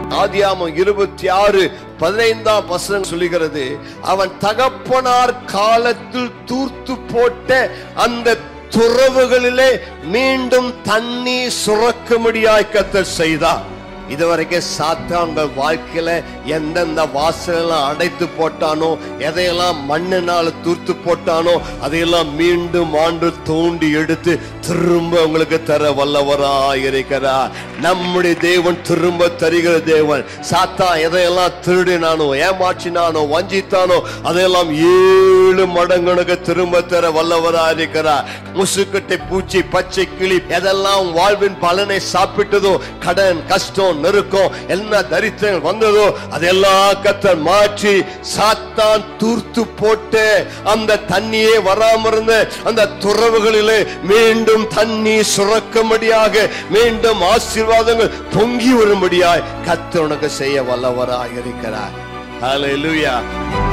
ஆதியாமம் இருபத்தி ஆறு பதினைந்தாம் வசனம் சொல்லுகிறது அவன் தகப்பனார் காலத்தில் தூர்த்து போட்ட அந்த துறவுகளிலே மீண்டும் தண்ணீர் சுரக்கும்படியாய் கத்தர் செய்தார் இதுவரைக்கும் சாத்தாங்க வாழ்க்கையில எந்தெந்த வாசலெல்லாம் அடைத்து போட்டானோ எதையெல்லாம் மண்ணினால தூர்த்து போட்டானோ அதையெல்லாம் மீண்டும் ஆண்டு தோண்டி எடுத்து திரும்ப உங்களுக்கு தர வல்லவராய் இருக்கிறார் நம்முடைய தேவன் திரும்ப தருகிற தேவன் சாத்தா எதையெல்லாம் திருடினானோ ஏமாற்றினானோ வஞ்சித்தானோ அதையெல்லாம் ஏழு மடங்குனுக்கு திரும்ப தர வல்லவராய் இருக்கிறார் முசுக்கட்டை பூச்சி பச்சை கிளி எதெல்லாம் வாழ்வின் பலனை சாப்பிட்டதோ கடன் கஷ்டம் நெருக்கம் என்ன தரித்திரம் வந்ததோ அதெல்லாம் கத்தர் மாற்றி சாத்தான் தூர்த்து போட்டு அந்த தண்ணியே வராம இருந்த அந்த துறவுகளிலே மீண்டும் தண்ணி சுரக்கும்படியாக மீண்டும் ஆசீர்வாதங்கள் பொங்கி வரும்படியாய் கத்தர் உனக்கு செய்ய வல்லவராக இருக்கிறார் ஹalleluya